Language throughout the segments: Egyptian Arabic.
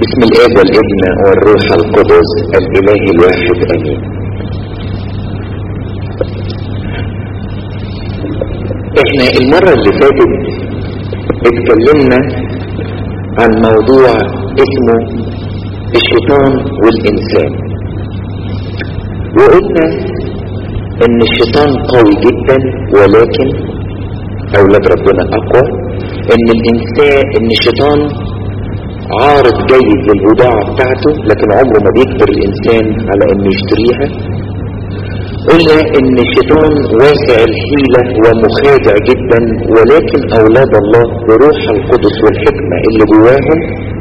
باسم الاب والابن والروح القدس الاله الواحد امين احنا المرة اللي فاتت اتكلمنا عن موضوع اسمه الشيطان والانسان وقلنا ان الشيطان قوي جدا ولكن اولاد ربنا اقوى ان الانسان ان الشيطان عارض جيد للبضاعة بتاعته لكن عمره ما بيجبر الانسان على انه يشتريها قلنا ان الشيطان واسع الحيلة ومخادع جدا ولكن اولاد الله بروح القدس والحكمة اللي جواهم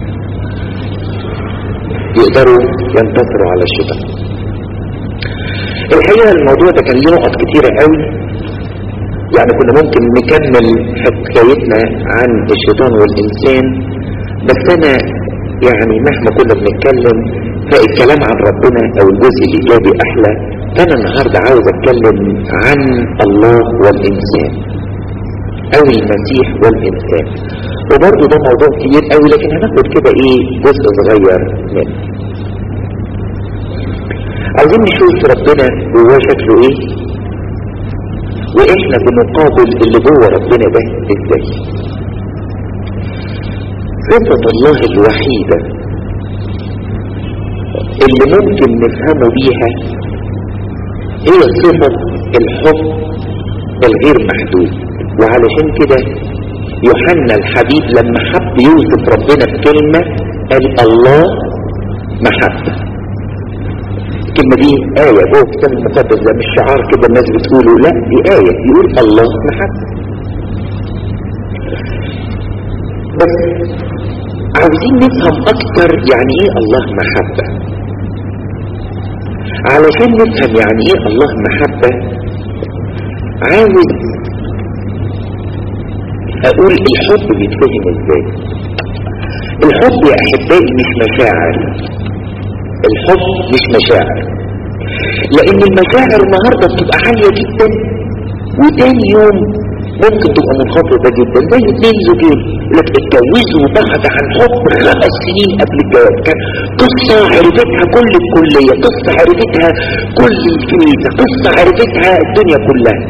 يقدروا ينتصروا على الشيطان الحقيقة الموضوع ده كان له نقط كتيرة قوي يعني كنا ممكن نكمل حكايتنا عن الشيطان والإنسان بس أنا يعني مهما كنا بنتكلم فالكلام عن ربنا أو الجزء الإيجابي أحلى فأنا النهاردة عاوز أتكلم عن الله والإنسان أو المسيح والإنسان وبرضه ده موضوع كبير قوي لكن هناخد كده إيه جزء صغير منه عايزين نشوف ربنا جواه شكله ايه واحنا بنقابل اللي جوه ربنا ده ازاي صفة الله الوحيدة اللي ممكن نفهمه بيها هي صفة الحب الغير محدود وعلشان كده يوحنا الحبيب لما حب يوصف ربنا بكلمة قال الله محبه الكلمة دي آية جوه الكتاب المقدس ده مش شعار كده الناس بتقوله لا دي آية يقول الله محبة بس عاوزين نفهم أكتر يعني إيه الله محبة علشان نفهم يعني إيه الله محبة عاوز أقول الحب بيتفهم إزاي الحب يا أحبائي مش مشاعر الحب مش مشاعر لان المشاعر النهاردة بتبقى عالية جدا وتاني يوم ممكن تبقى منخفضة جدا زي اتنين زوجين لك اتجوزوا بعد عن حب خمس سنين قبل الجواز كان قصة عرفتها كل الكلية قصة عرفتها كل الكنيسة قصة عرفتها الدنيا كلها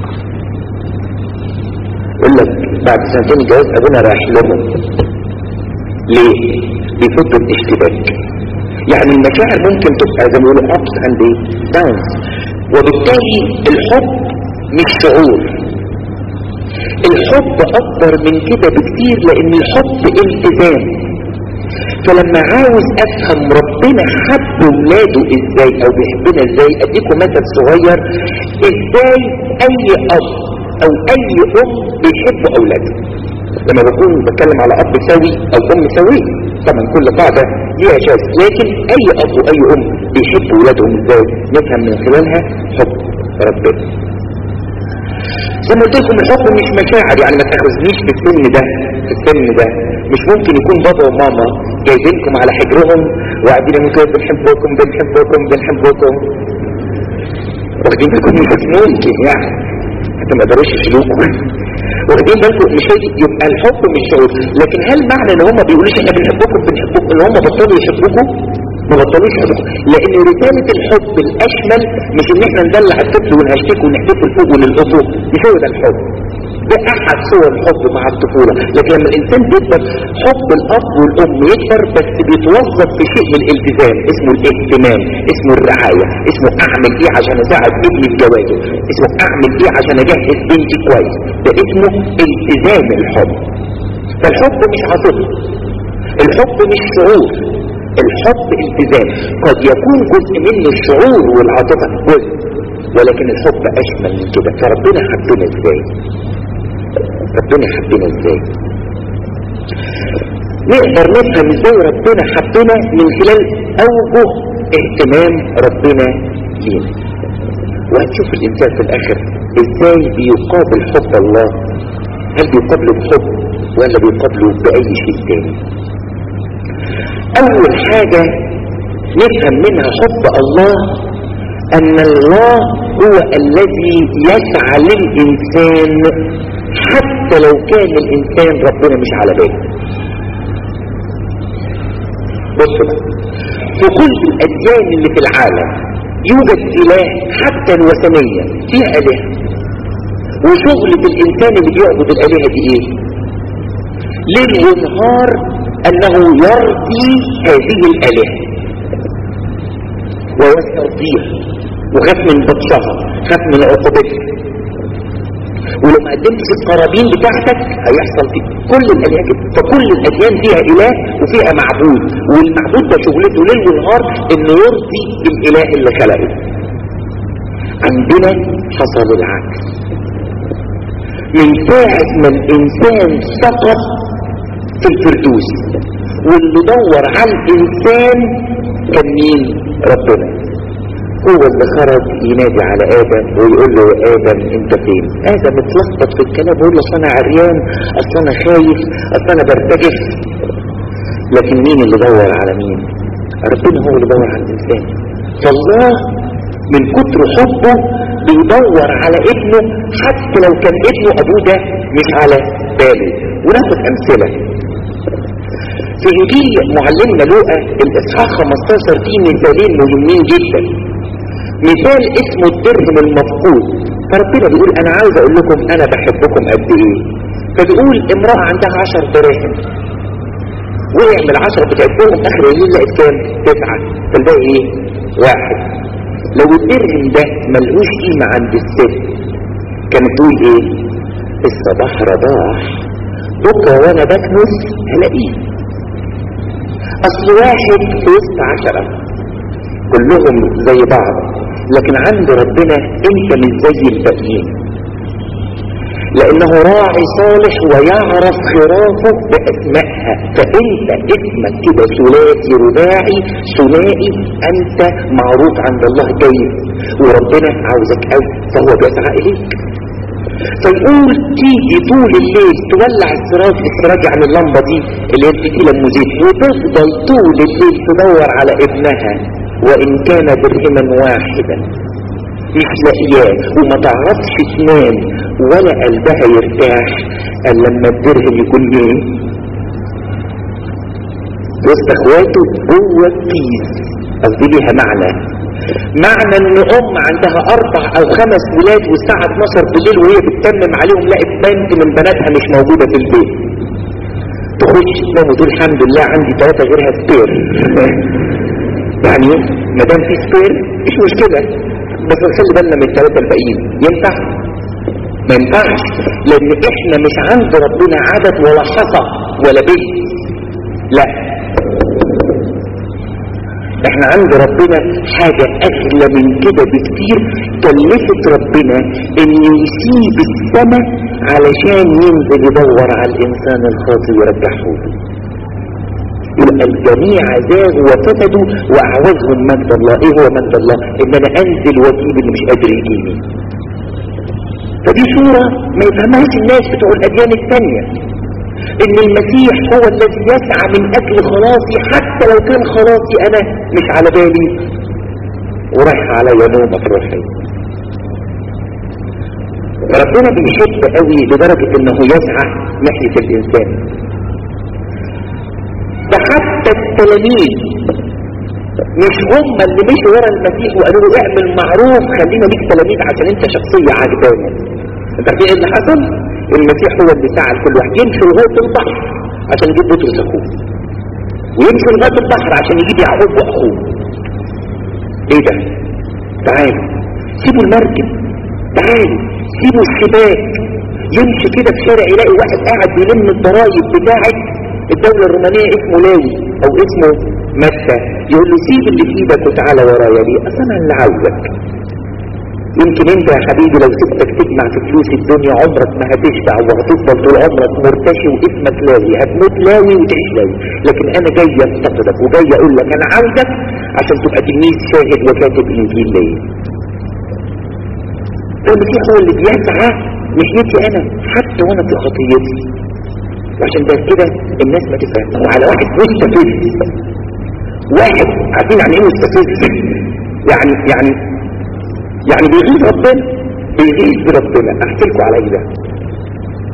يقول لك بعد سنتين الجواز ابونا رايح لهم ليه؟ بيفضوا الاشتباك يعني المشاعر ممكن تبقى زي ما بيقولوا ups and downs وبالتالي الحب مش شعور الحب اكبر من كده بكتير لان الحب التزام فلما عاوز افهم ربنا حب ولاده ازاي او بيحبنا ازاي اديكم مثل صغير ازاي اي اب او اي ام بيحبوا اولاده لما بكون بتكلم على اب سوي او ام سويه طبعا كل قاعدة ليها شاذ لكن اي اب واي ام بيحبوا ولادهم ازاي نفهم من خلالها حب ربنا زي ما قلت لكم الحب مش مشاعر يعني ما تاخذنيش في السن ده في السن ده مش ممكن يكون بابا وماما جايبينكم على حجرهم وقاعدين يقولوا بنحبكم بنحبكم بنحبكم واخدين بالكم مش ممكن يعني حتى ما يقدروش يشيلوكم واخدين بالكم مش يبقى الحب مش شعور لكن هل معنى ان هم بيقولوش احنا بنحبكم بنحبكم ان هم بطلوا يحبوكم ما بطلوش يحبوكم لان رسالة الحب الاشمل مش ان احنا ندلع الطفل ونهشتكه ونحتفل فوق وللأفق مش هو ده الحب ده احد صور الحب مع الطفولة لكن لما الانسان بيكبر حب الاب والام يكبر بس بيتوظف في شيء من الالتزام اسمه الاهتمام اسمه الرعاية اسمه اعمل ايه عشان اساعد ابني في جوازه اسمه اعمل ايه عشان اجهز بنتي كويس ده اسمه التزام الحب فالحب مش عاطفه الحب مش شعور الحب التزام قد يكون جزء منه الشعور والعاطفة جزء ولكن الحب اشمل من كده فربنا حبنا ازاي ربنا حبنا ازاي نقدر نفهم ازاي ربنا حبنا من خلال اوجه اهتمام ربنا لينا وهتشوف الانسان في الاخر ازاي بيقابل حب الله هل بيقابله بحب ولا بيقابله باي شيء تاني اول حاجة نفهم منها حب الله ان الله هو الذي يسعى للانسان حتى لو كان الانسان ربنا مش على باله بصوا بقى في كل الاديان اللي في العالم يوجد اله حتى الوثنية فيها الهة وشغلة الانسان اللي بيعبد الالهة دي ايه ليل ونهار انه يرضي هذه الالهة ويسترضيها وخاف من بطشها خاف من عقوبتها ولو ما قدمتش القرابين بتاعتك هيحصل فيك كل الالهه كده فكل الاديان فيها اله وفيها معبود والمعبود ده شغلته ليل ونهار انه يرضي الاله اللي خلقه عندنا حصل العكس من ساعة ما الانسان سقط في الفردوس واللي دور على الانسان كان مين ربنا هو اللي خرج ينادي على آدم ويقول له يا آدم انت فين آدم اتلخبط في الكلام ويقول له اصل انا عريان اصل انا خايف اصل انا برتجف لكن مين اللي دور على مين ربنا هو اللي دور على الانسان فالله من كتر حبه بيدور على ابنه حتى لو كان ابنه ابوه ده مش على باله وناخد امثله في انجيل معلمنا لوقا الاصحاح 15 فيه مثالين مهمين جدا مثال اسمه الدرهم المفقود فربنا بيقول انا عاوز اقول لكم انا بحبكم قد ايه فبيقول امرأة عندها عشر دراهم وقع من العشرة بتاعتهم اخر الليل لقيت كام تسعة فالباقي ايه واحد لو الدرهم ده ملهوش قيمة عند الست كانت تقول ايه الصباح رباح بكرة وانا بكنس هلاقيه اصل واحد في وسط عشرة كلهم زي بعض لكن عند ربنا انت مش زي الباقيين لانه راعي صالح ويعرف خرافه باسمائها فانت اسمك كده ثلاثي رباعي ثنائي انت معروف عند الله جيد وربنا عاوزك قوي فهو بيسعى اليك فيقول تيجي طول الليل تولع السراج السراج عن اللمبة دي اللي هي الفتيلة المزيد وتفضل طول الليل تدور على ابنها وان كان درهما واحدا مش لاقياه وما تعرفش تنام ولا قلبها يرتاح الا لما الدرهم يكون ايه وسط اخواته جوه الكيس قصدي ليها معنى معنى ان ام عندها اربع او خمس ولاد والساعة 12 بالليل وهي بتتمم عليهم لقت بنت من بناتها مش موجودة في البيت تخش تنام وتقول الحمد لله عندي ثلاثة غيرها سبير يعني ما دام في سبير مش مشكلة بس نخلي بالنا من الثلاثة الباقيين ينفع؟ ما ينفعش لان احنا مش عند ربنا عدد ولا حصى ولا بيت لا احنا عند ربنا حاجة اغلى من كده بكتير كلفت ربنا ان يسيب السماء علشان ينزل يدور على الانسان الخاطئ ويرجعه له يبقى الجميع زاغوا وفسدوا واعوزهم مجد الله ايه هو مجد الله ان انا انزل واجيب اللي مش قادر يجيني فدي صورة ما يفهمهاش الناس بتوع الاديان الثانية ان المسيح هو الذي يسعى من اجل خلاصي حتى لو كان خلاصي انا مش على بالي ورايح عليا نومة في الروحية ربنا بيحب قوي لدرجة انه يسعى ناحية الانسان ده حتى التلاميذ مش هم اللي مشوا ورا المسيح وقالوا له اعمل معروف خلينا ليك تلاميذ عشان انت شخصية عجبانة انت عارفين ايه اللي حصل المسيح هو اللي سعى لكل واحد يمشي لغايه البحر عشان يجيب بطرس اخوه ويمشي لغايه البحر عشان يجيب يعقوب واخوه ايه ده تعالوا سيبوا المركب تعالوا سيبوا الشباك يمشي كده في شارع يلاقي واحد قاعد بيلم الضرايب بتاعت الدولة الرومانية اسمه لاوي او اسمه متى يقول له سيب اللي في ايدك وتعالى ورايا ليه اصل انا اللي عاوزك يمكن انت يا حبيبي لو سبتك تجمع في فلوس الدنيا عمرك ما هتشبع وهتفضل طول عمرك مرتشي واسمك لاوي هتموت لاوي وتعيش لاوي لكن انا جاي افتقدك وجاي اقول لك انا عاوزك عشان تبقى تلميذ شاهد وكاتب انجيل ليا المسيح هو اللي بيسعى مش نفسي انا حتى وانا في خطيتي وعشان ده كده الناس ما تفهم وعلى واحد مستفز واحد عارفين يعني ايه مستفز يعني يعني يعني بيغيظ ربنا بيغيظ بربنا احكي لكم على ايه ده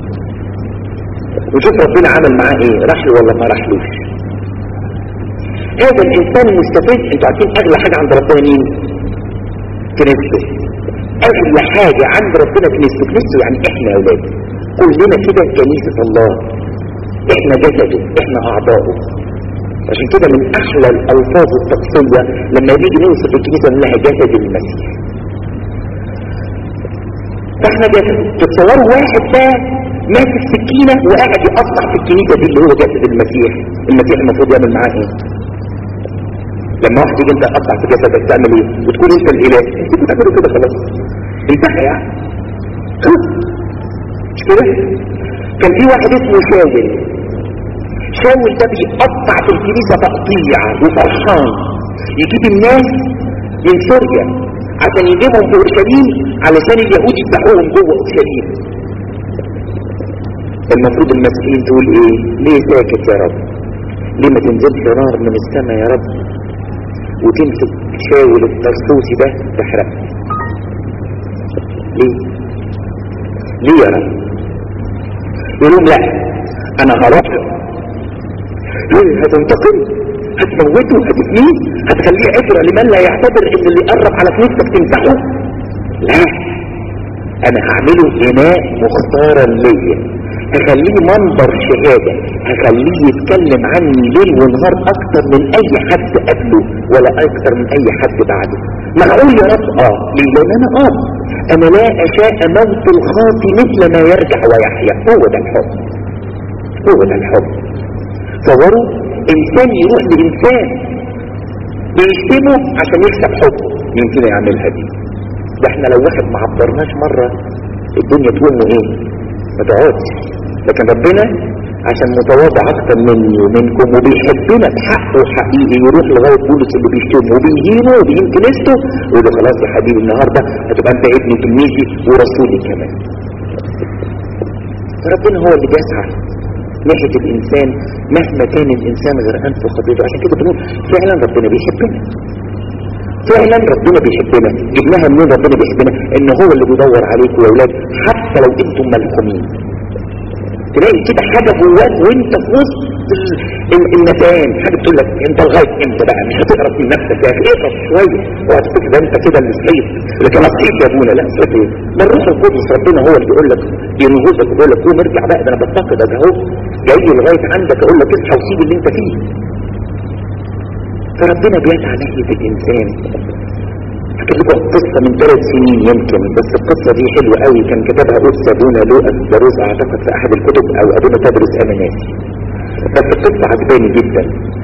وشوف ربنا عمل معاه ايه راح له ولا ما راحلوش هذا الانسان مستفيد انتوا عارفين اغلى حاجة عند ربنا مين كنيسته اغلى حاجة عند ربنا كنيسته كنيسته يعني احنا يا اولاد كلنا كده كنيسة الله احنا جسده احنا اعضاؤه عشان كده من احلى الالفاظ التقصية لما نيجي نوصف الكنيسة لها جسد المسيح فاحنا جسد تتصوروا واحد بقى ماسك سكينة وقاعد يقطع في الكنيسة دي اللي هو جسد المسيح المسيح المفروض يعمل معاه ايه لما واحد يجي انت تقطع في جسدك تعمل ايه وتكون انت الاله انتوا تعملوا كده خلاص انتهى يعني خلاص مش كده كان في واحد اسمه شاول شاول ده بيقطع في الكنيسة تقطيع وفرحان يجيب الناس من سوريا عشان يجيبهم في اورشليم علشان اليهود يفتحوهم جوه اورشليم المفروض المسيحيين تقول ايه ليه ساكت يا رب ليه ما تنزلش نار من السماء يا رب وتمسك شاول الطرسوسي ده تحرق ليه ليه يا رب يقولون لا انا هروح ليه هتنتقم هتموته هتفنيه هتخليه عبرة لمن لا يعتبر ان اللي قرب على كنيستك تمسحه لا انا هعمله اناء مختارا ليا هخليه منبر شهادة هخليه يتكلم عني ليل ونهار اكتر من اي حد قبله ولا اكتر من اي حد بعده معقول يا رب اه ليه لان انا اه انا لا اشاء موت الخاطي مثل ما يرجع ويحيا هو ده الحب هو ده الحب تصوروا انسان يروح لانسان بيشتمه عشان يكسب حبه مين فينا يعملها دي ده احنا لو واحد ما عبرناش مرة الدنيا تقوم ايه ما تقعدش لكن ربنا عشان متواضع اكتر مني ومنكم وبيحبنا بحقه حقيقي يروح لغايه بولس اللي بيشتمه وبيهينه وبيهين كنيسته ويقول له خلاص يا حبيبي النهارده هتبقى انت ابني تلميذي ورسولي كمان فربنا هو اللي بيسعى ناحية الإنسان مهما كان الإنسان غرقان في خطيئته عشان كده بنقول فعلا ربنا بيحبنا فعلا ربنا بيحبنا جبناها منين ربنا بيحبنا ان هو اللي بيدور عليكم يا اولاد حتى لو انتم ملحومين تلاقي كده حاجة جواك وانت في وسط النسان حاجة تقول لك انت لغاية انت بقى مش هتقرب في نفسك يا اخي اقرب شوية اوعى تفتكر ده انت كده اللي صحيت لكن انا صحيت يا ابونا لا صحيت ايه ده الروح القدس ربنا هو اللي بيقول لك ينهزك ويقول لك قوم ارجع بقى ده انا بفتقدك اهو جاي لغاية عندك اقول لك اصحى وسيب اللي انت فيه فربنا بيسعى ناحية الانسان هكتبوا قصة من ثلاث سنين يمكن بس القصة دي حلوة قوي كان كتبها أستاذ أبونا لوقس دروس أعتقد في أحد الكتب أو أبونا تدرس أماناتي بس القصة عجباني جدا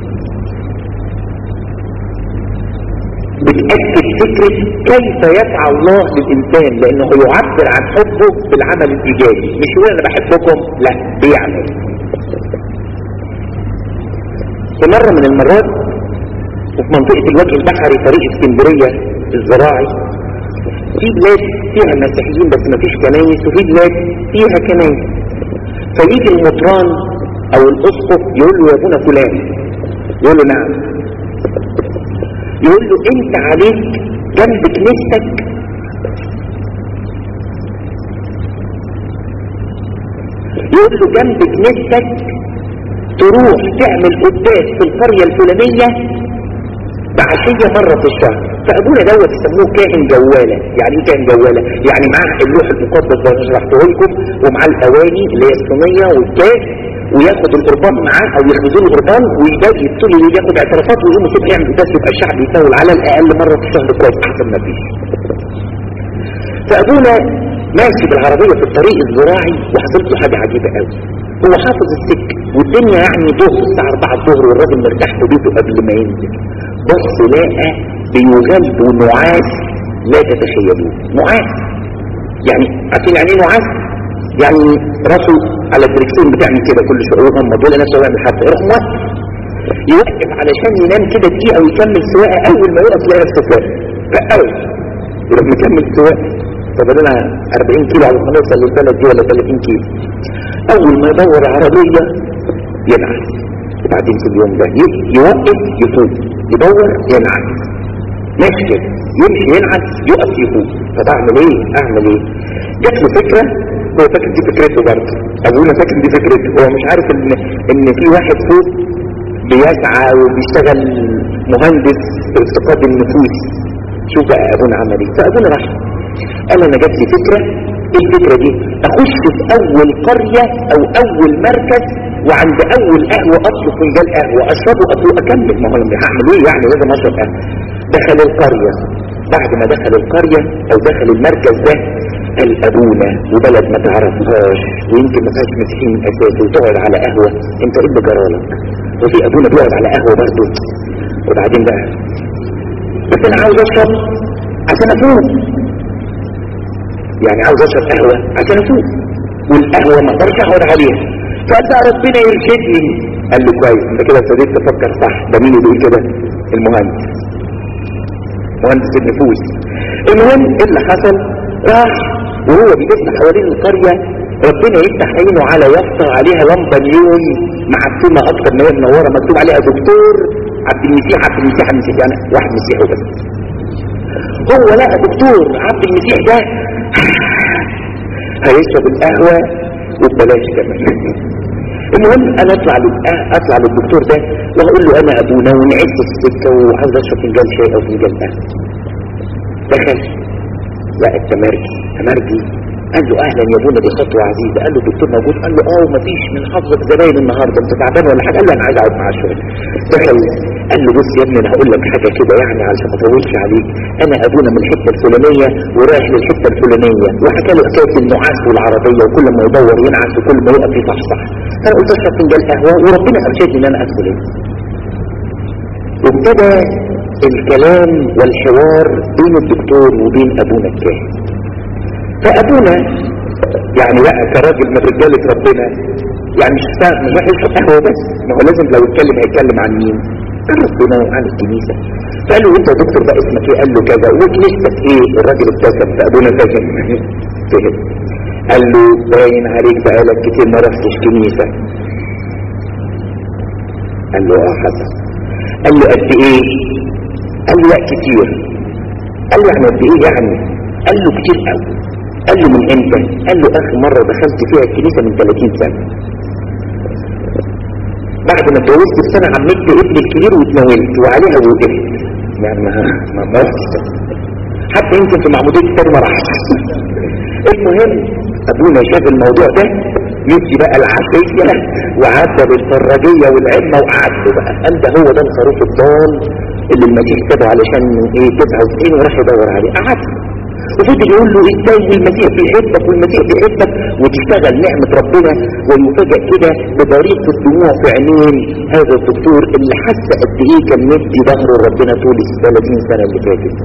بتأكد فكرة كيف يسعى الله للإنسان لأنه يعبر عن حبه بالعمل الإيجابي مش يقول أنا بحبكم لا بيعمل في مرة من المرات وفي منطقة الوجه البحري طريق اسكندرية الزراعي في بلاد فيها مسيحيين بس ما فيش كنايس وفي بلاد فيها كنايس فيجي المطران او الاسقف يقول له يا ابونا فلان يقول له نعم يقول له انت عليك جنب كنيستك يقول له جنب كنيستك تروح تعمل قداس في القرية الفلانية بعشية مرة في الشهر فأبونا دوت يسموه كاهن جوالة يعني ايه كاهن جوالة يعني معاه اللوح المقدس ده شرحته لكم ومعاه الأواني اللي هي الصينية والكاس وياخد القربان معاه او يخبزوا له القربان ويبدأ طول الليل ياخد اعترافات ويقوم الصبح يعمل قداس يبقى الشعب يساول على الأقل مرة في الشهر كويس أحسن ما فيش فأبونا ماشي بالعربية في الطريق الزراعي وحصلت له حاجة عجيبة قوي هو حافظ السك والدنيا يعني ظهر الساعة 4 الظهر والراجل مرتاح في بيته قبل ما ينزل بص لقى بيغلب نعاس لا تتخيلوه نعاس يعني عارفين يعني ايه نعاس يعني راسه على الدركسون بتعمل كده كل شويه هم دول نفسه يعمل حتى يروح موقف يوقف علشان ينام كده دقيقه ويكمل سواقه اول ما يقف يلاقي نفسه فاهم اول يروح مكمل سواقه طب انا 40 كيلو على ما نوصل للبلد دي ولا 30 كيلو اول ما يدور عربيه ينعس وبعدين في اليوم ده يوقف يفوق يدور ينعس ماشي كده يمشي ينعس يقف يفوق طب اعمل ايه اعمل ايه جات له فكره هو فاكر دي فكرته برضه ابونا فاكر دي فكرته هو مش عارف ان ان في واحد فوق بيسعى وبيشتغل مهندس في افتقاد النفوس شوف بقى ابونا عمل ايه فابونا راح قال انا جات لي فكره ايه الفكره دي اخش في اول قريه او اول مركز وعند اول قهوه اطلب فنجان قهوه اشربه اطلب اكمل ما هو لما هعمل ايه يعني لازم اشرب قهوه دخل القريه بعد ما دخل القريه او دخل المركز ده قال ابونا وبلد ما تعرفهاش ويمكن ما فيهاش مسيحيين من اساسه وتقعد على قهوه انت ايه اللي جرالك وفي ابونا بيقعد على قهوه برضه وبعدين بقى بس انا عاوز اشرب عشان افوق يعني عاوز اشرب قهوه عشان افوق والقهوه ما اقدرش اقعد عليها فقال بقى ربنا يرشدني قال له كويس انت كده ابتديت تفكر صح ده مين اللي بيقول كده المهندس مهندس النفوس المهم ايه اللي حصل راح وهو بيلف حوالين القريه ربنا يفتح عينه على يافطه عليها لمبه نيون معفنه اكتر ما هي منوره مكتوب عليها دكتور عبد المسيح عبد المسيح عبد المسيح يعني واحد مسيحي بس هو لقى دكتور عبد المسيح ده هيشرب القهوه وببلاش كمان المهم انا اطلع اطلع للدكتور ده واقول له انا ابونا ونعدت في السكه وعاوز اشرب فنجان شاي او فنجان قهوه دخل لقى التمرجي تمرجي قال له اهلا يا ابونا دي خطوه عزيزه قال له الدكتور موجود قال له اه مفيش من حظك زباين النهارده انت تعبان ولا حاجه قال له انا عايز اقعد معاه شويه دخل قال له بص يا ابني انا هقول لك حاجه كده يعني علشان ما اطولش عليك انا ابونا من الحته الفلانيه ورايح للحته الفلانيه وحكى له حكايه النعاس والعربيه وكل ما يدور ينعس وكل ما يقف يصحصح فانا قلت اشرب فنجان قهوه وربنا ارشدني ان انا ادخل هنا وابتدى الكلام والحوار بين الدكتور وبين ابونا الكاهن فابونا يعني بقى كراجل من رجاله ربنا يعني مش مش راح يشرب قهوه بس ما هو لازم لو اتكلم هيتكلم عن مين؟ عن ربنا وعن الكنيسه فقال له انت يا دكتور بقى اسمك ايه؟ قال له كذا وكنيستك ايه؟ الراجل ابتسم فابونا فهم فهم قال له باين عليك بقالك كتير ما رحتش كنيسه قال له اه حصل قال له قد ايه؟ قال له لا كتير قال له يعني قد ايه يعني؟ قال له كتير قوي قال له من امتى قال له اخر مرة دخلت فيها الكنيسة من 30 سنة بعد ما اتجوزت السنة عملت ابني الكبير واتناولت وعليها وقفت يعني ما ما ما رحتش حتى يمكن في معمودية الثاني ما راحش المهم ابونا شاف الموضوع ده يدي بقى العافية وعدى بالفراجية والعلمة وقعد له بقى قال ده هو ده الخروف الضال اللي المسيح كتبه علشان ايه 99 وراح يدور عليه قعد وفضل يقول له ازاي والمسيح بيحبك والمسيح بيحبك وتشتغل نعمة ربنا ويفاجئ كده بطريقة الدموع في عينين هذا الدكتور اللي حس قد ايه كان مدي ظهره ربنا طول ال 30 سنة اللي فاتت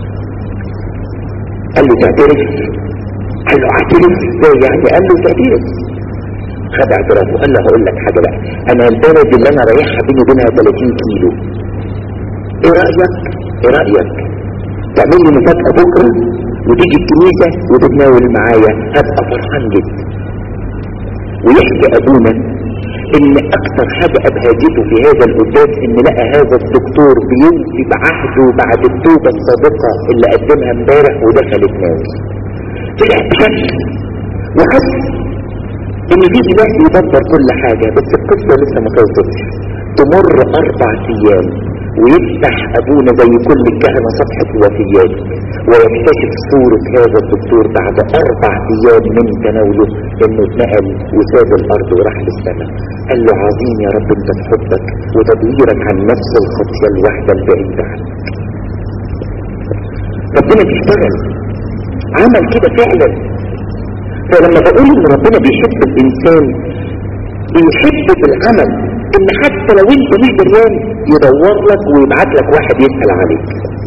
قال له تعترف قال له اعترف ازاي يعني قال له تعترف خد اعترافه قال له هقول لك حاجة بقى انا البلد اللي انا رايحها بيني وبينها 30 كيلو ايه رأيك ايه رأيك تعمل لي مفاجأة بكرة وتيجي الكنيسة وتتناول معايا هبقى فرحان جدا ويحكي ابونا ان اكثر حاجة ابهاجته في هذا القداس ان لقى هذا الدكتور بيوفي بعهده بعد التوبة الصادقة اللي قدمها امبارح ودخل الناس طلع بشكل وحس ان في اله يدبر كل حاجة بس القصة لسه ما خلصتش تمر اربع ايام ويفتح ابونا زي كل الكهنة صفحة الوفيات ويكتشف صورة هذا الدكتور بعد اربع ايام من تناوله انه اتنقل وساب الارض وراح للسماء قال له عظيم يا رب انت بحبك وتدويرك عن نفس الخطية الواحدة البعيدة عنك ربنا بيشتغل عمل كده فعلا فلما بقول ان ربنا بيحب الانسان بيحب بالعمل ان حتى لو انت مش دريان يدور لك ويبعت لك واحد يسأل عليك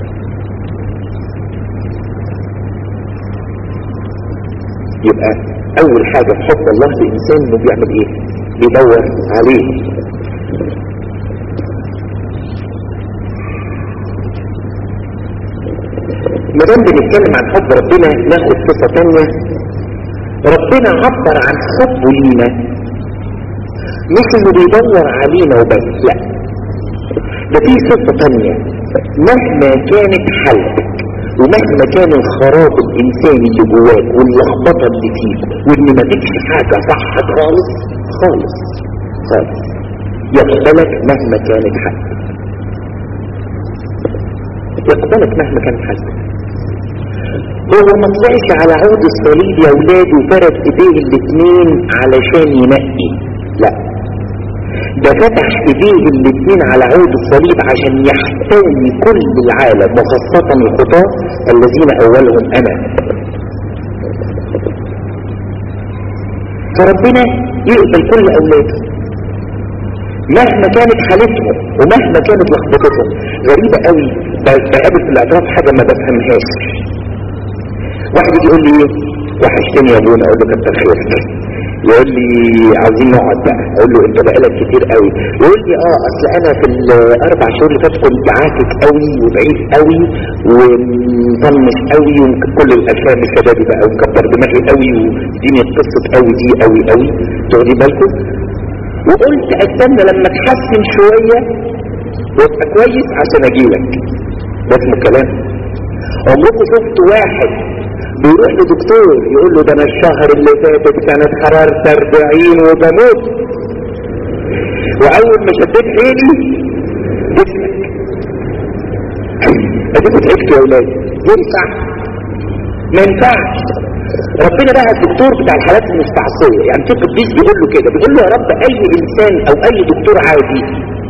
يبقى اول حاجة في حب الله للانسان انه بيعمل ايه بيدور عليه ما دام بنتكلم عن حب ربنا ناخد قصة تانية ربنا عبر عن حبه لينا مش انه بيدور علينا وبس لا ده في قصة تانية مهما كانت حالتك ومهما كان الخراب الانساني اللي جواك واللخبطه اللي فيك وان ما فيكش حاجه صح خالص خالص خالص يقبلك مهما كانت حالتك يقبلك مهما كانت حالتك هو ما طلعش على عود الصليب يا ولاد وفرد ايديه الاثنين علشان ينقي لا ده فتح ايديه الاثنين على عود الصليب عشان يحتوي كل العالم وخاصة الخطاة الذين اولهم انا فربنا يقبل كل اولاده مهما كانت حالتهم ومهما كانت لخبطتهم غريبة قوي بقابل في الاعتراف حاجة ما بفهمهاش واحد يجي يقول لي ايه وحشتني يا ابونا اقول له كتر خيرك يقول لي عايزين نقعد بقى اقول له انت بقالك كتير قوي يقول لي اه اصل انا في الاربع شهور اللي فاتوا كنت عاكك قوي وبعيد قوي ومطنش قوي وكل الافلام الشبابي بقى ومكبر دماغي قوي وديني قصه قوي دي قوي قوي تاخدي بالكم وقلت استنى لما اتحسن شويه وابقى كويس عشان اجيلك ده اسمه كلام عمركم شفت واحد بيروح لدكتور يقول له ده انا الشهر اللي فاتت كانت حرارة 40 وبموت واول ما شديت حيلي جسمك اديكوا تعبتوا يا ولاد ينفع ما ينفعش ربنا بقى الدكتور بتاع الحالات المستعصية يعني في قديس بيقول له كده بيقول له يا رب اي انسان او اي دكتور عادي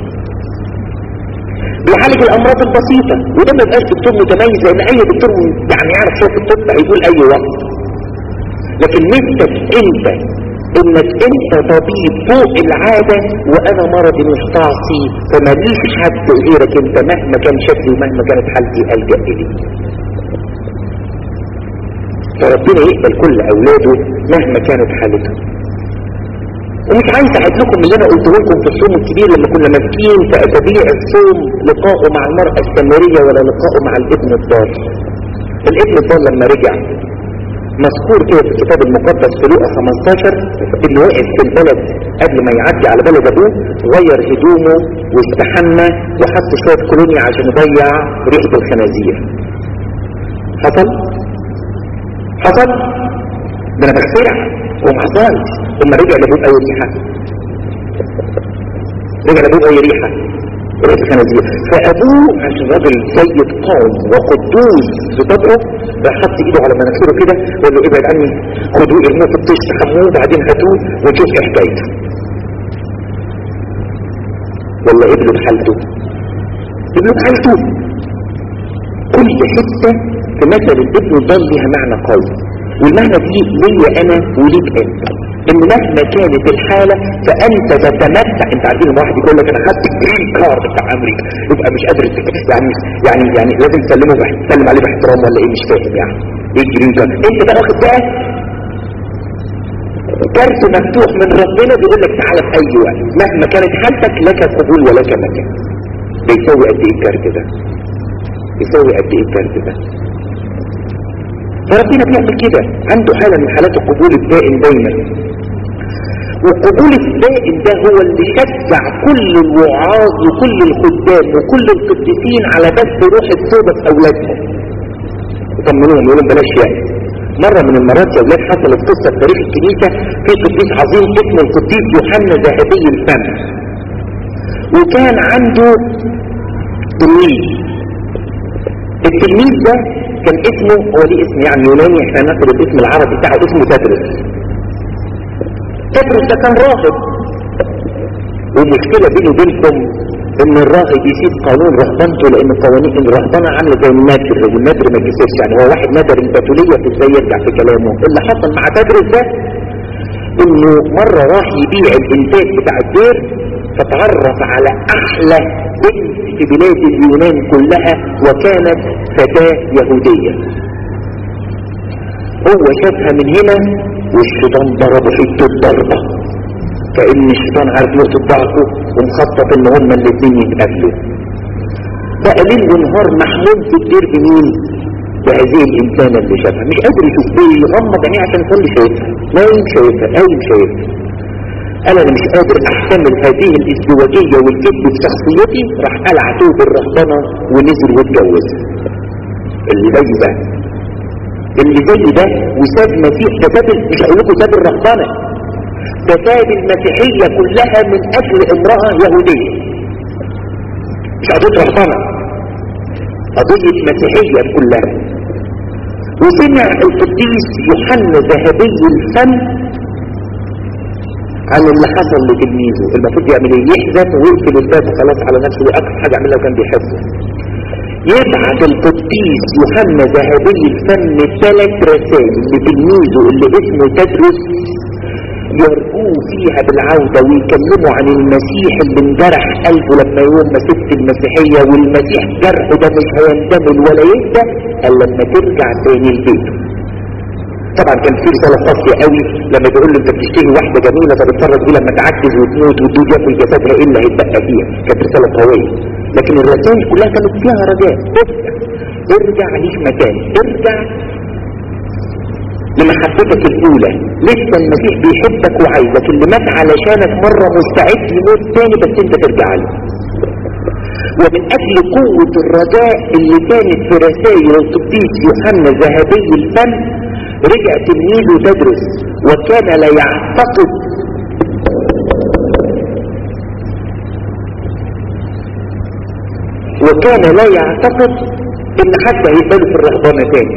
بيعالج الامراض البسيطة وده ما يبقاش دكتور متميز لان اي دكتور يعني يعرف شوية الطب هيقول اي وقت لكن ميزتك انت انك انت طبيب فوق العادة وانا مرضي مستعصي فما ليش حد غيرك انت مهما كان شكلي ومهما كانت حالتي الجا اليه فربنا يقبل كل اولاده مهما كانت حالتهم ومش عايز اعد لكم اللي انا قلته لكم في الصوم الكبير لما كنا ماسكين في اسابيع الصوم لقائه مع المرأة السامرية ولا لقائه مع الابن الضال الابن الضال لما رجع مذكور كده في الكتاب المقدس في لوقا 15 اللي وقف في البلد قبل ما يعدي على بلد ابوه غير هدومه واستحمى وحط شويه كولونيا عشان يضيع ريحه الخنازير حصل حصل ده انا بخترع وما حصلش ثم رجع لابوه اي ريحه رجع لابوه اي ريحه ريحه الخنازير فابوه عشان راجل سيد قوم وقدوس في طبعه راح حط ايده على مناخيره كده وقال له ابعد عني خدوه ارموه في الطيش تحموه بعدين هاتوه ونشوف ايه حكايته ولا قبلوا بحالته قبلوا بحالته كل حته في مثل الابن الضال ليها معنى قوي والمعنى دي ليا انا وليك انت ان مهما كانت الحالة فانت تتمتع انت عارفين واحد يقول لك انا خدت الجرين كارد بتاع امريكا يبقى مش قادر يعني يعني يعني لازم تسلمه تسلم عليه باحترام ولا ايه مش فاهم يعني ايه الجرين كارد انت بقى واخد بقى كارت مفتوح من ربنا بيقول لك تعالى في اي وقت مهما كانت حالتك لك قبول ولك مكان بيساوي قد ايه الكارت ده يساوي قد ايه الكارت ده فربنا بيعمل كده عنده حالة من حالات القبول الدائم دايما والقبول الدائم ده هو اللي شجع كل الوعاظ وكل الخدام وكل القديسين على بث روح التوبة في أولادهم يطمنوهم يقولون بلاش يعني مرة من المرات يا أولاد حصلت قصة في تاريخ الكنيسة في قديس عظيم اسمه القديس يوحنا ذهبي الفم وكان عنده تلميذ التلميذ ده كان اسمه هو ليه اسم يعني يوناني احنا ناخد الاسم العربي بتاعه اسمه تدرس تدرس ده كان راهب والمشكلة بيني وبينكم ان الراهب يسيب قانون رهبنته لان قوانين الرهبنة عاملة زي النادر والنادر ما يكسرش يعني هو واحد نادر البتولية في ازاي يرجع في كلامه اللي حصل مع تدرس ده انه مرة راح يبيع الانتاج بتاع الدير فتعرف على احلى بنت في بلاد اليونان كلها وكانت فتاة يهودية هو شافها من هنا والشيطان ضربه حته ضربة كأن الشيطان عارف نقطة ضعفه ومخطط ان هما الاثنين يتقابلوا بقى ليل ونهار محمود في الدير بمين بهذه الانسانة اللي شافها مش قادر يشوف ايه يغمض عينيه عشان يصلي شايفها نايم شايفها قايم شايفها قال انا مش قادر احتمل هذه الازدواجية والكذب في شخصيتي راح قلع ثوب الرهبنة ونزل واتجوز اللي زي ده اللي زي ده وساب مسيح ده ساب مش هقول لكم ساب الرهبنة تفاد المسيحية كلها من أجل امرأة يهودية مش قضية رهبنة قضية مسيحية كلها وسمع القديس يوحنا ذهبي الفم عن اللي حصل لتلميذه المفروض يعمل ايه يحزن ويقفل الباب خلاص على نفسه دي اكثر حاجه عملها كان بيحبه يبعث القديس يوحنا ذهبي الفم ثلاث رسائل لتلميذه اللي اسمه تدرس يرجوه فيها بالعودة ويكلموا عن المسيح اللي انجرح قلبه لما يوم ما سبت المسيحية والمسيح جرحه ده مش هيندمل ولا يهدى الا لما ترجع تاني لبيته طبعا كان في رسالة قاسية قوي لما بيقول له انت بتشتهي واحدة جميلة فبتفرج دي لما تعجز وتموت وتدود ياكل جسدها ايه اللي هيتبقى فيها كانت رسالة قوية لكن الرسائل كلها كانت فيها رجاء ارجع ارجع ليك مكان ارجع لمحبتك الأولى لسه المسيح بيحبك وعايزك اللي مات علشانك مرة مستعد يموت تاني بس انت ترجع له ومن أجل قوة الرجاء اللي كانت في رسائل القديس يوحنا ذهبي الفم رجع تلميذه تدرس وكان لا يعتقد وكان لا يعتقد ان حتى هيقبله في الرهبانة تاني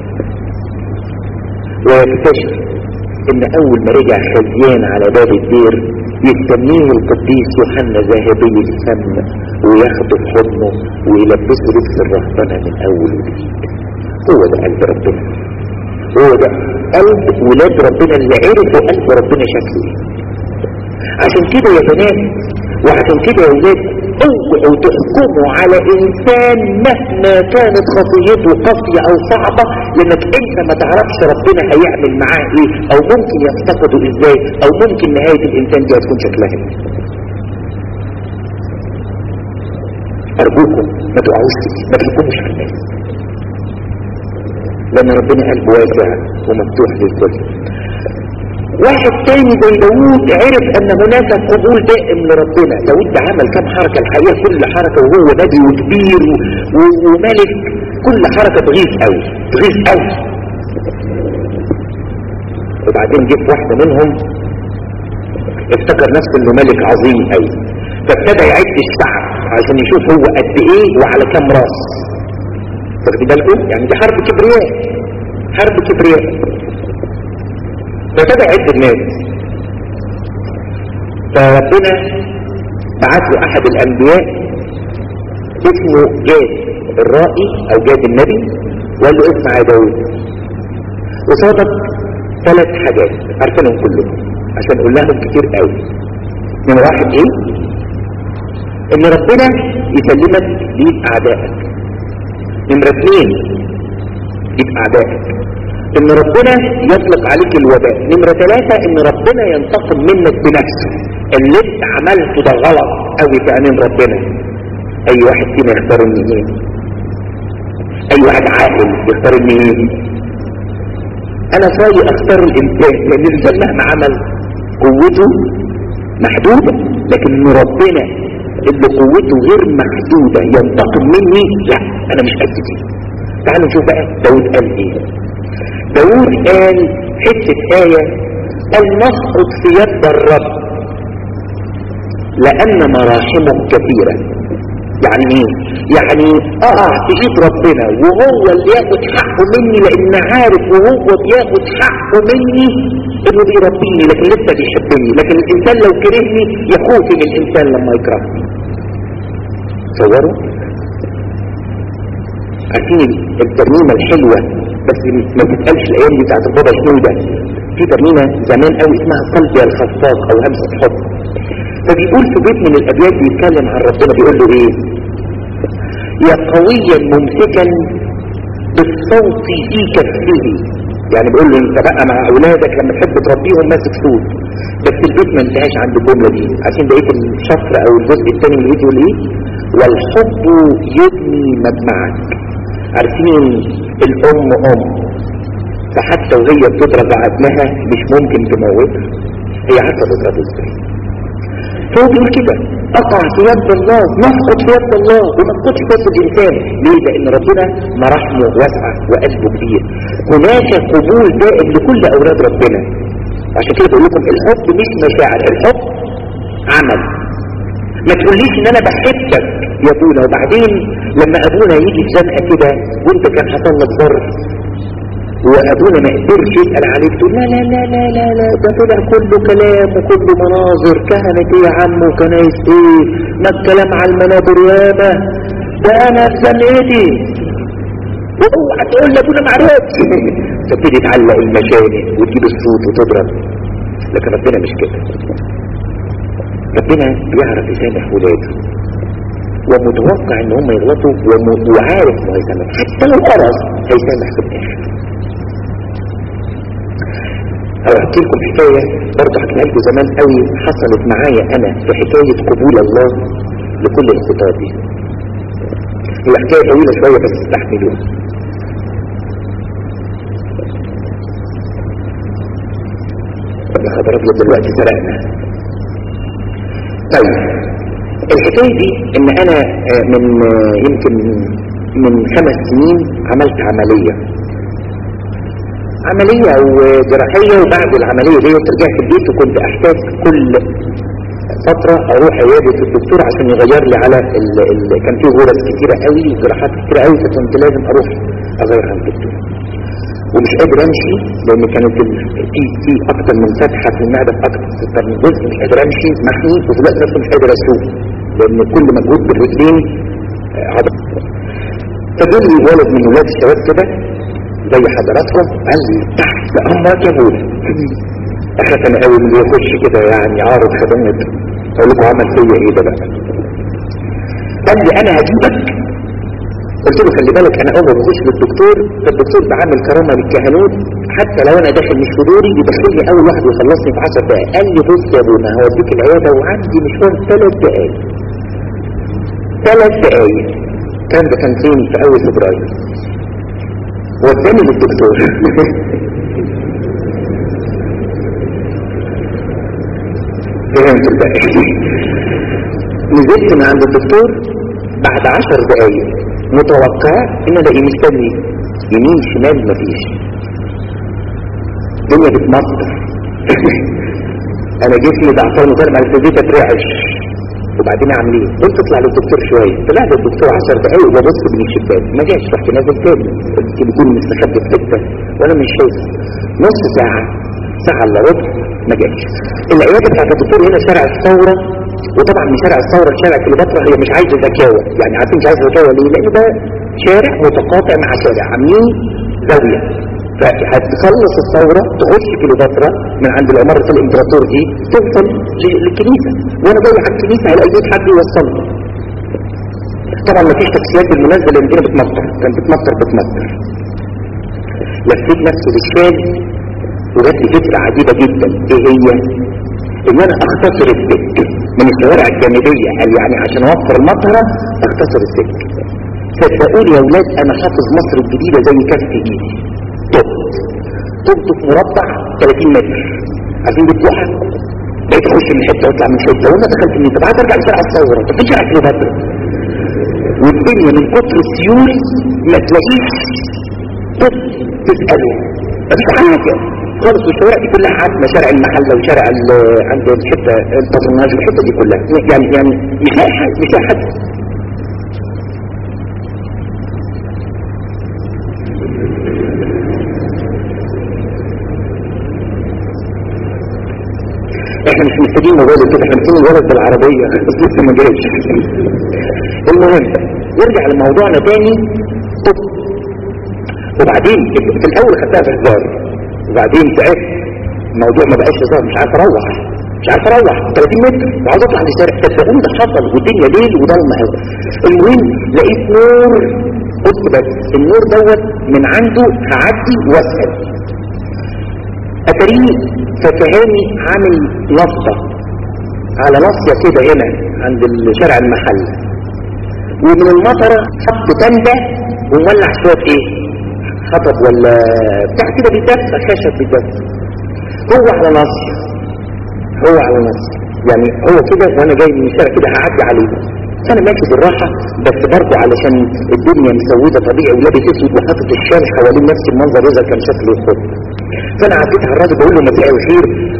ويكتشف ان اول ما رجع خزيان على باب الدير يستنيه القديس يوحنا ذهبي الفم وياخده في حضنه ويلبسه لبس الرهبنة من اول وجديد هو ده قلب ربنا هو ده قلب ولاد ربنا اللي عرفوا قلب ربنا شكله ايه عشان كده يا بنات وعشان كده يا ولاد اوعوا تحكموا على انسان مهما كانت خطيته قاسية او صعبة لانك انت ما تعرفش ربنا هيعمل معاه ايه او ممكن يفتقده ازاي او ممكن نهاية الانسان دي هتكون شكلها ايه ارجوكم ما تقعوش فيه ما تحكموش على الناس لان ربنا قلبه واسع ومفتوح للكل واحد تاني زي داوود عرف ان هناك قبول دائم لربنا داوود ده عمل كام حركة الحقيقة كل حركة وهو نبي وكبير و... وملك كل حركة تغيث قوي تغيث قوي وبعدين جه واحدة منهم افتكر نفسه انه ملك عظيم قوي فابتدى يعد الشعب عشان يشوف هو قد ايه وعلى كام راس واخد بالكم يعني دي حرب كبرياء حرب كبرياء فابتدى يعد الناس فربنا بعت له احد الانبياء اسمه جاد الرائي او جاد النبي وقال له اسمع يا داود وصادق ثلاث حاجات عارفينهم كلهم عشان اقول لهم كتير قوي من واحد ايه ان ربنا يسلمك ليك اعدائك نمرة اثنين ليك اعدائك ان ربنا يطلق عليك الوباء نمرة ثلاثة ان ربنا ينتقم منك بنفسه اللي انت عملته ده غلط قوي في عينين ربنا اي واحد فينا يختار ان ايه اي واحد عاقل يختار ان ايه انا صايي اختار الانسان لان الانسان مهما عمل قوته محدودة لكن ان ربنا اللي قوته غير محدودة ينتقم مني لا انا مش قد دي تعالوا نشوف بقى داود قال ايه داود قال حتة آية قال نسقط في يد الرب لأن مراحمه كثيرة يعني ايه يعني اقع في ايد ربنا وهو اللي ياخد حقه مني لان عارف وهو بياخد حقه مني انه بيربيني لكن لسه بيحبني لكن الانسان لو كرهني يخوف من الانسان لما يكرهني تصوروا عارفين الترنيمه الحلوه بس ما تتقالش الايام دي بتاعت البابا شنودة في ترنيمه زمان قوي اسمها قلبي الخفاق او همسه حب فبيقول في بيت من الابيات بيتكلم عن ربنا بيقول له ايه يا قويا ممسكا بالصوت في كفه يعني بيقول له انت بقى مع اولادك لما تحب تربيهم ماسك صوت بس البيت ما انتهاش عند الجمله دي عشان بقيه الشطر او الجزء الثاني من البيت يقول ايه والحب يبني مجمعك عارفين الام ام فحتى وهي بتضرب ابنها مش ممكن تموتها هي عارفه تضربه ازاي فهو بيقول كده اقع في يد الله نسقط في يد الله وما نسقطش في يد الانسان ليه لان ربنا مراحمه واسعه وقلبه كبير هناك قبول دائم لكل اولاد ربنا عشان كده بقول لكم الحب مش مشاعر الحب عمل ما تقوليش ان انا بحبك يا ابونا وبعدين لما ابونا يجي في زنقه كده وانت كان حصل لك ضرر وابونا ما قدرش يسال عليك تقول لا لا لا لا لا لا ده طلع كله كلام وكله مناظر كهنة ايه يا عم وكنايس ايه ما الكلام على المنابر ياما ده انا في زنقتي اوعى تقول لابونا ما عرفش تبتدي تعلق المشانق وتجيب الصوت وتضرب لكن ربنا مش كده ربنا بيعرف يسامح ولاده ومتوقع ان هم يغلطوا وم- وعارف انه هيسامح حتى لو قرص هيسامح في الاخر هحكي لكم حكاية برضه حكينا لكم زمان قوي حصلت معايا انا في حكاية قبول الله لكل الخطاب دي هي حكاية طويلة شوية بس استحملوها يا خبر ابيض دلوقتي سرقنا طيب الحكاية دي ان انا آه، من آه، يمكن من خمس سنين عملت عملية عملية او جراحية وبعد العملية دي رجعت البيت وكنت احتاج كل فترة اروح عيادة الدكتور عشان يغير لي على ال... ال... كان فيه غرز كتيرة قوي وجراحات كتيرة قوي فكنت لازم اروح اغير على الدكتور ومش قادر امشي لان كانت ال- في في اكتر من فتحه في المعده في اكتر من جزء مش قادر امشي محمي وفي الوقت نفسه مش قادر اسوق لان كل مجهود بالرجلين آه، عضل فجول لي ولد من ولاد الشباب كده زي حضراتكم قال لي تحت امرك يا ابويا اخاف انا قوي اللي يخش كده يعني عارض خدمات اقول لكم عمل فيا ايه ده بقى قال لي انا هجيبك قلت له خلي بالك انا اول ما بخش للدكتور فالدكتور بعمل كرامه للكهنوت حتى لو انا داخل مش في دوري يدخلني اول واحد ويخلصني في 10 دقائق قال لي بص يا ابونا هوديك العياده وعندي مشوار ثلاث دقائق ثلاث دقائق كان ده كان فين في اول فبراير وداني للدكتور فهمت بقى نزلت من عند الدكتور بعد عشر دقايق متوقع ان الاقيه مستني يمين شمال مفيش الدنيا بتمطر انا جسمي ضعفان وغير ما ابتديت اترعش وبعدين اعمل ايه قلت اطلع للدكتور شويه طلعت للدكتور 10 دقايق وببص من الشباك ما جاش رحت نازل تاني يمكن يكون مستخبي في حته وانا مش شايف نص ساعه ساعه الا ربع ما جاش العياده بتاعت الدكتور هنا شارع الثوره وطبعا من شارع الثوره لشارع كليوباترا هي مش عايزه زكاوه يعني عارفين مش عايزه زكاوه ليه؟ لان ده شارع متقاطع مع شارع عاملين زاويه فهتخلص الثورة تخش كليوباترا من عند العمارة الامبراطور دي توصل ل- للكنيسة وانا جاي على الكنيسة هلاقي بيت حد يوصلني طبعا ما فيش تاكسيات بالمناسبة لان الدنيا بتمطر كان بتمطر بتمطر لفيت نفسي بالشام وجات لي فكرة عجيبة جدا ايه هي ان انا اختصر السك من الشوارع الجانبية قال يعني عشان اوفر المطرة اختصر السك صدقوني يا ولاد انا حافظ مصر الجديدة زي كف ايدي تبت تبت في مربع 30 متر عايزين بتروحها بقيت اخش من حته واطلع من حته وانا دخلت من طب عايز ارجع لشارع الثوره طب فين شارع كليوباترا والدنيا من كتر السيول ما تلاقيش طب تساله مفيش حاجه خالص والشوارع دي كلها عامه شارع المحله وشارع ال- عند الحته الباتروناج الحته دي كلها يعني يعني مش لاقي حد مش لاقي حد احنا مش محتاجين موبايل كده احنا محتاجين الولد بالعربية بس لسه ما جاش المهم نرجع لموضوعنا تاني طب وبعدين في الاول خدتها في هزار وبعدين تعبت الموضوع ما بقاش هزار مش عارف اروح مش عارف اروح 30 متر وعاوز اطلع للشارع صدقوني ده حصل والدنيا ليل وضلمه قوي المهم لقيت نور بص بس النور دوت من عنده هعدي واسال اتريني فكهاني عامل نصبة على نصية كده هنا عند الشارع المحل ومن المطرة حط تندة ومولع شوية ايه خطب ولا بتاع كده بيدفى خشب بيدفى هو على نصية هو على نصية يعني هو كده وانا جاي من الشارع كده هعدي عليه فانا ماشي بالراحة بس برضه علشان الدنيا مسودة طبيعي ولابس اسود وحاطط الشال حوالين نفس المنظر اذا كان شكله يخط فانا عديت على الراجل بقول له مساء الخير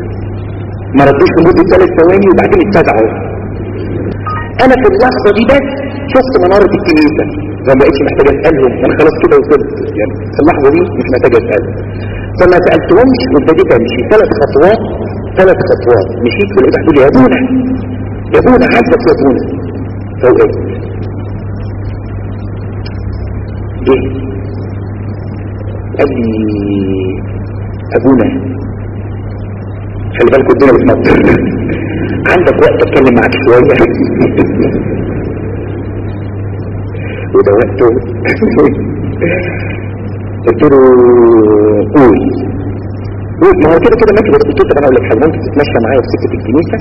ما ردوش لمدة ثلاث ثواني وبعدين اتزعوا انا في اللحظة دي بس شفت منارة الكنيسة فما بقتش محتاجة اسألهم انا خلاص كده وصلت يعني في اللحظة دي مش محتاجة اسألهم فما سألتهمش وابتديت امشي ثلاث خطوات ثلاث خطوات مشيت ولقيت واحد يقول لي يا ابونا يا ابونا عايزك يا ابونا فوقفت جه قال لي ابونا خلي بالكوا الدنيا بتمطر عندك وقت اتكلم معاك شويه وده وقته قلت له قول قول ما هو كده كده ماشي بس قلت له طب انا اقول لك حاجه ممكن تتمشى معايا في سكه الكنيسه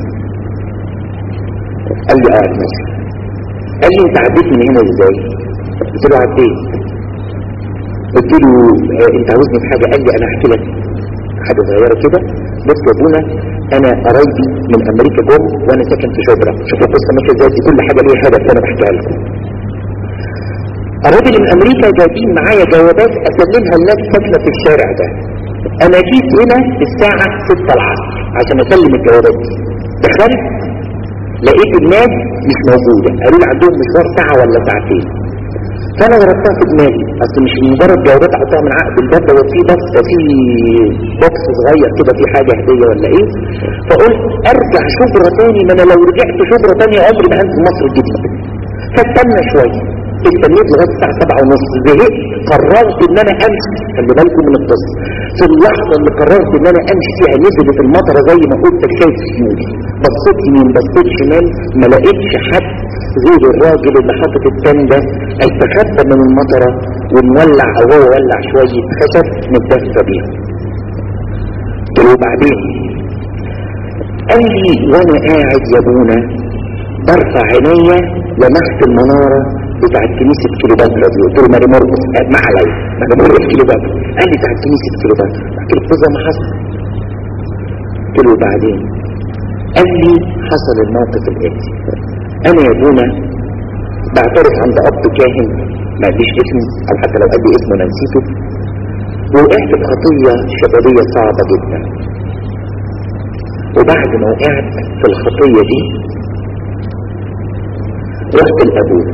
قال لي اه ماشي قال لي انت عديت من هنا ازاي قلت له عديت قلت له آه انت عاوزني في حاجه قال لي انا احكي لك حاجه صغيره كده بص يا ابونا انا قرايبي من امريكا جم وانا ساكن في شبرا شوفوا القصه ماشيه ازاي دي كل حاجه ليها هدف انا بحكيها لكم قرايبي من امريكا جايبين معايا جوابات اسلمها لناس ساكنه في الشارع ده انا جيت هنا الساعه 6 العصر عشان اسلم الجوابات دي دخلت لقيت الناس مش موجوده قالوا لي عندهم مشوار ساعه ولا ساعتين فانا ضربتها في دماغي اصل مش مجرد جوابات احطها من عقد الباب ده في بس في بوكس صغير كده في حاجه هديه ولا ايه فقلت ارجع شبرا تاني ما انا لو رجعت شبرا تاني عمري ما هنزل مصر الجديده فاستنى شويه استنيت لغايه الساعه 7 ونص زهقت قررت ان انا امشي خلي بالكم من القصه في اللحظه اللي قررت ان انا امشي فيها نزلت المطره زي ما قلت شايف سيولي بصيت يمين بصيت شمال ما لقيتش حد غير الراجل اللي حاطط التندة استخبى من المطرة ونولع او هو ولع شوية خشب متدفى بيها قلت له بعدين قال لي وانا قاعد يا ابونا برفع عينيا لمحت المنارة بتاعت كنيسة كيلوباترا دي قلت له ماري مرقص ما عليا ماري مرقص كيلوباترا قال لي بتاعت كنيسة كيلوباترا قلت له كذا ما حصل قلت له بعدين قال لي حصل الموقف الاتي انا يا ابونا بعترف عند اب كاهن ما قاليش اسمه او حتى لو قال لي اسمه انا نسيته وقعت في خطيه شبابيه صعبه جدا وبعد ما وقعت في الخطيه دي رحت لابونا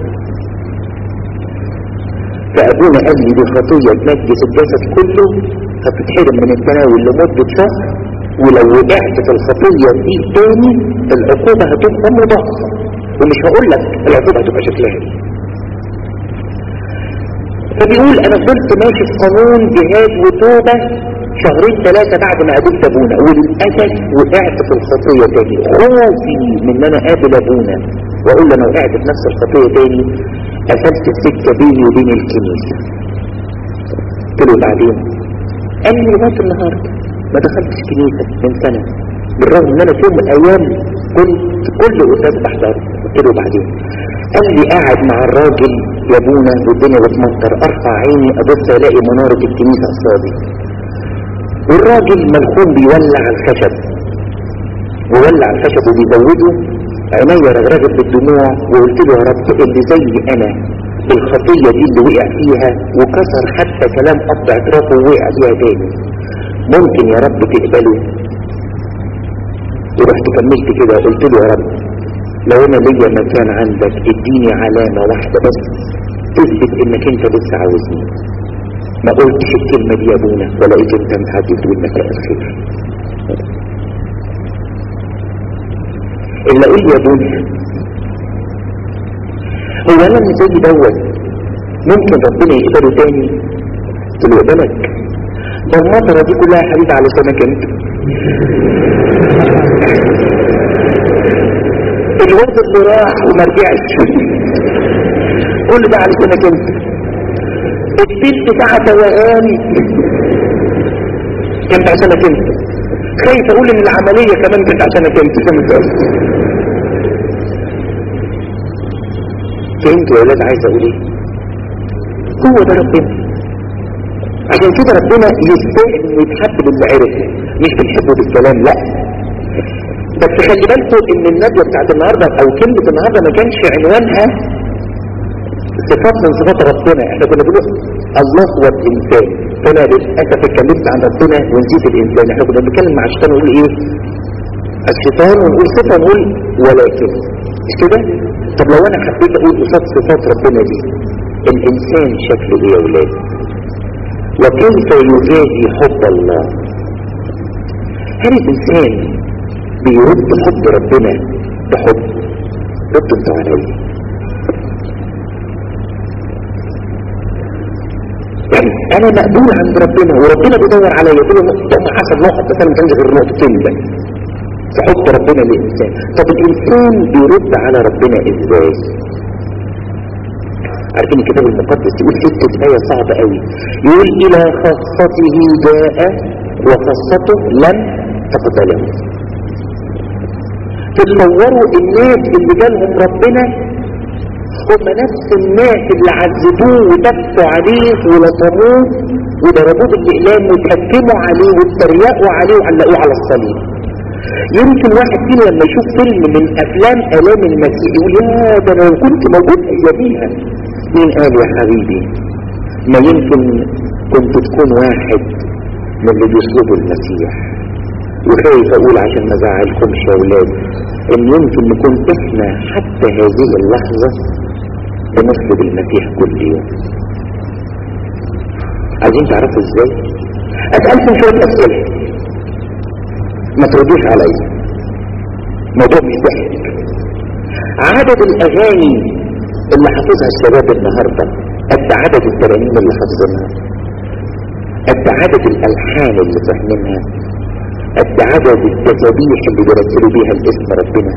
فابونا قال لي دي خطيه تنجس الجسد كله هتتحرم من التناول لمده شهر ولو وقعت في الخطيه دي تاني العقوبه هتبقى مضاعفه ومش هقول لك العقوبة هتبقى شكلها ايه فبيقول انا فضلت ماشي في قانون جهاد وتوبة شهرين ثلاثة بعد ما قابلت ابونا وللأسف وقعت في الخطية تاني خوفي من ان انا قابل ابونا واقول له انا وقعت في نفس الخطية تاني قفلت السكة بيني وبين الكنيسة قلت له بعدين قال لي لغاية النهاردة ما دخلتش كنيسة من سنة بالرغم ان انا في يوم من الايام كنت كل قداس بحضر قلت له بعدين قال لي قاعد مع الراجل يا ابونا والدنيا بتمطر ارفع عيني ابص الاقي منارة الكنيسة قصادي والراجل ملخوم بيولع الخشب وولع الخشب وبيزوده عينيا رغرغت بالدموع وقلت له يا رب اللي زي انا الخطية دي اللي وقع فيها وكسر حتى كلام اب اعترافه ووقع فيها تاني ممكن يا رب تقبله ورحت كملت كده قلت له يا رب لو انا ليا مكان عندك اديني علامة واحدة بس تثبت انك انت لسه عاوزني ما قلتش الكلمة دي يا ابونا ولقيت انت متعدي تقول مساء الخير اللي اقول يا ابونا هو انا اللي زي دوت ممكن ربنا يقبله تاني قلت له يقبلك ده المطرة دي كلها حبيبة على سنك انت الواد اللي راح وما رجعش كل ده على سنك انت البيت بتاع توهاني كانت عشانك انت خايف اقول ان العملية كمان كانت عشانك انت فهمت فهمت يا ولاد عايز اقول ايه هو ده ربنا عشان كده ربنا يستاهل انه يتحب باللي عرفه مش بنحبه بالكلام لا بس خلي بالكم ان الندوه بتاعت النهارده او كلمه النهارده ما كانش عنوانها صفات من صفات ربنا احنا كنا بنقول الله هو الانسان فانا للاسف اتكلمت عن ربنا ونسيت الانسان احنا كنا بنتكلم مع الشيطان نقول ايه الشيطان ونقول صفة نقول ولكن مش كده طب لو انا حبيت اقول قصاد صفات ربنا دي الانسان شكله ايه يا ولاد وكيف يجازي حب الله هل الانسان بيرد حب ربنا بحب ردوا انتوا عليا يعني انا مقبول عند ربنا وربنا بيدور عليا يقول له نقطة حسب نقط بس انا ما كانش غير نقطتين بس في حب ربنا للانسان طب الانسان بيرد على ربنا ازاي عارفين الكتاب المقدس يقول حته آية صعبة قوي يقول إلى خاصته جاء وخاصته لم تقبله تتصوروا الناس اللي جالهم ربنا هم نفس الناس اللي عذبوه ودفوا عليه ولطموه وضربوه بالإقلام وتهكموا عليه واتريقوا عليه وعلقوه على الصليب يمكن واحد فينا لما يشوف فيلم من افلام الام المسيح يقول يا ده انا لو كنت موجود اياميها مين قال يا حبيبي ما يمكن كنت تكون واحد من اللي بيصلبوا المسيح وخايف اقول عشان ما ازعلكمش يا اولاد ان يمكن نكون احنا حتى هذه اللحظة بنصلب المسيح كل يوم عايزين تعرفوا ازاي اسألكم شوية اسئلة ما تردوش عليا موضوع مش ضحك عدد الاغاني اللي حافظها الشباب النهاردة قد عدد الترانيم اللي حافظينها قد عدد الالحان اللي فاهمينها قد عدد التسابيح اللي بيرسلوا بيها الاسم ربنا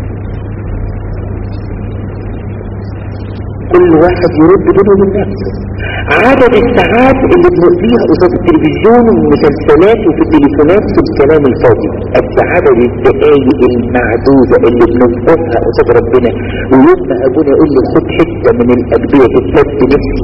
كل واحد يرد بينه وبين نفسه عدد الساعات اللي بنقضيها قصاد التلفزيون والمسلسلات وفي التليفونات في الكلام الفاضي قد عدد الدقايق المعدودة اللي بننقصها قصاد ربنا ويوم ما ابونا يقول لي خد حتة من الأدوية تتلد نفسي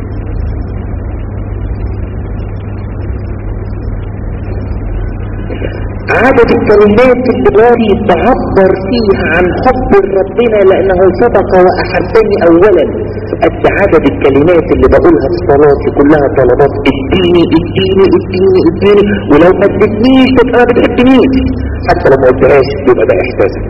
عدد الكلمات اللي باري بعبر فيها عن حب ربنا لانه سبق واحبني اولا قد عدد الكلمات اللي بقولها في صلاتي كلها طلبات اديني اديني اديني اديني ولو ما ادتنيش تبقى ما بتحبنيش حتى لو ما قلتهاش يبقى ده احساسك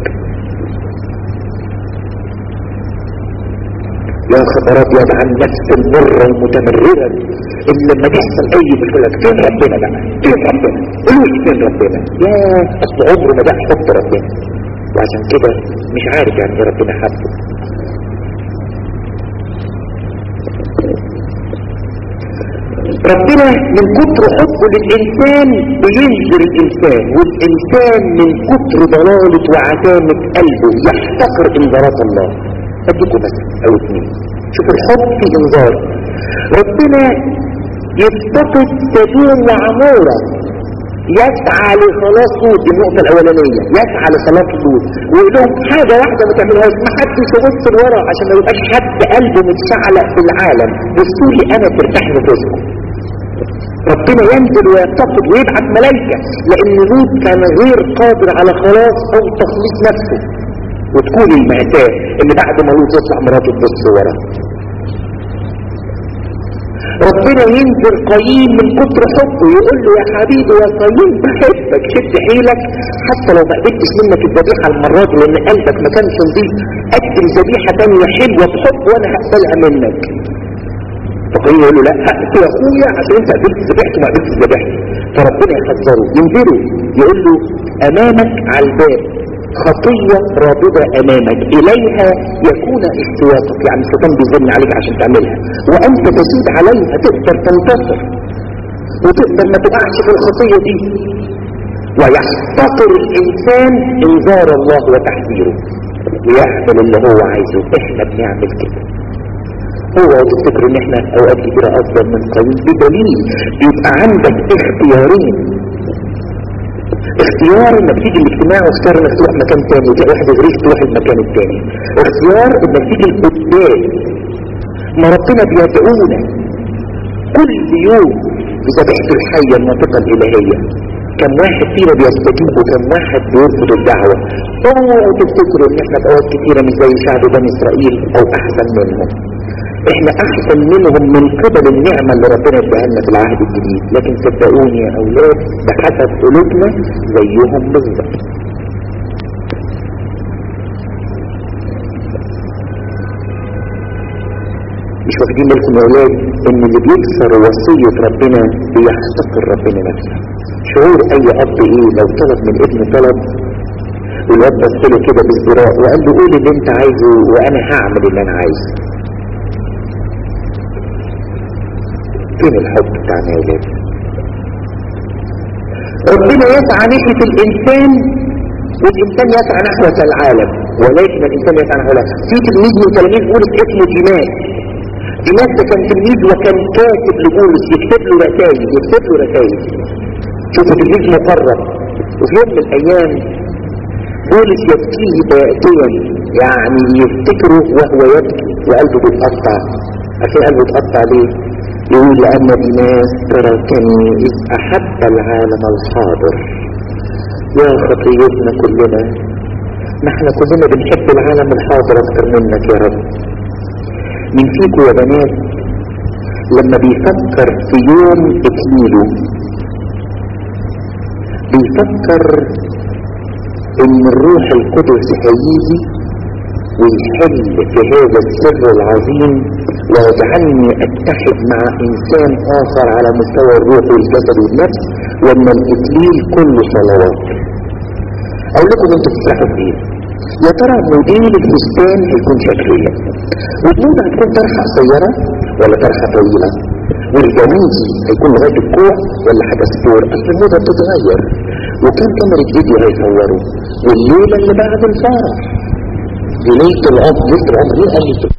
يا خبر ابيض عن نفس المرة المتمررة اللي لما تحصل اي مشكلة فين ربنا بقى فين ربنا قولوا فين ربنا يا اصل عمره ما بقى حب ربنا وعشان كده مش عارف يعني ايه ربنا حبه ربنا من كتر حبه للإنسان بينزل الإنسان والإنسان من كتر ضلالة وعتامة قلبه يحتقر إنذارات الله أديكم مثلا أو اثنين شوف الحب في إنذار ربنا يفتقد سدوم وعمورة يسعى لخلاص لوط دي النقطة الأولانية يسعى لخلاص لوط ويقول لهم حاجة واحدة ما تعملوهاش ما حدش يبص لورا عشان ما يبقاش حد قلبه متشعلق في العالم بصوا لي أنا ترتاح نفوسكم ربنا ينزل ويفتقد ويبعث ملائكة لأن لوط كان غير قادر على خلاص أو تخليص نفسه وتكون المأساة اللي بعد ما لوط يطلع مراته تبص ورا ربنا ينزل قايين من كتر حبه يقول له يا حبيبي يا قايين بحبك شد حيلك حتى لو ما قبلتش منك الذبيحه المره دي لان قلبك ما كانش نضيف قدم ذبيحه ثانيه حلوه بحب وانا هقبلها منك فقايين يقول له لا هقبل يا اخويا عشان انت قبلت ذبيحته وما قبلتش ذبيحتي فربنا يحذره ينزله يقول له امامك على الباب خطية رابضة امامك اليها يكون احتياطك يعني الشيطان بيزن عليك عشان تعملها وانت تزيد عليها تقدر تنتصر وتقدر ما تقعش في الخطية دي ويحتقر الانسان انذار الله وتحذيره ويعمل اللي هو عايزه احنا بنعمل كده هو تفتكر ان احنا اوقات كتيرة افضل من قوي بدليل يبقى عندك اختيارين اختيار انك تيجي الاجتماع واختيار انك تروح مكان تاني وتلاقي واحد غريب تروح المكان التاني اختيار انك تيجي القدام ما ربنا بيدعونا كل يوم بذبيحة الحية المنطقة الإلهية كم واحد فينا بيستجيب وكم واحد بيرفض الدعوة اوعوا تفتكروا ان احنا في اوقات كتيرة مش زي شعب بني اسرائيل او احسن منهم احنا احسن منهم من قبل النعمة اللي ربنا اداها لنا في العهد الجديد لكن صدقوني يا اولاد بحسب قلوبنا زيهم بالظبط مش واخدين بالكم يا اولاد ان اللي بيكسر وصية ربنا بيحتقر ربنا نفسه شعور اي اب ايه لو طلب من ابنه طلب والواد بص له كده بازدراء وقال له قول اللي انت عايزه وانا هعمل اللي انا عايزه فين الحب بتاعنا يا ولاد ربنا يسعى ناحية الانسان والانسان يسعى نحو العالم ولكن الانسان يسعى نحو العالم في تلميذ من تلاميذ بولس اسمه ديماس ديماس ده كان تلميذ وكان كاتب لبولس يكتب له رسائل يكتب له رسائل شوفوا تلميذ مقرب وفي يوم من الايام بولس يبكيه بائتيا يعني يفتكره وهو يبكي وقلبه بيتقطع عشان قلبه اتقطع ليه يقول لأن الناس تركني إذ أحب العالم الحاضر يا خطيتنا كلنا ما احنا كلنا بنحب العالم الحاضر أكتر منك يا رب من فيكم يا بنات لما بيفكر في يوم إكليله بيفكر ان الروح القدس هيجي ويحل في هذا السر العظيم ويجعلني اتحد مع انسان اخر على مستوى الروح والجسد والنفس وان الاكليل كله صلوات اقول لكم انتوا تفرحوا بايه يا ترى موديل الفستان هيكون شكله ايه والموضة هتكون طرحة قصيرة ولا طرحة طويلة والجميز هيكون لغاية الكوع ولا حاجة سبور اصل الموضة بتتغير وكم كاميرا فيديو هيصوروا والليلة اللي بعد الفرح دي ليلة العمر ليلة العمر مين قال لي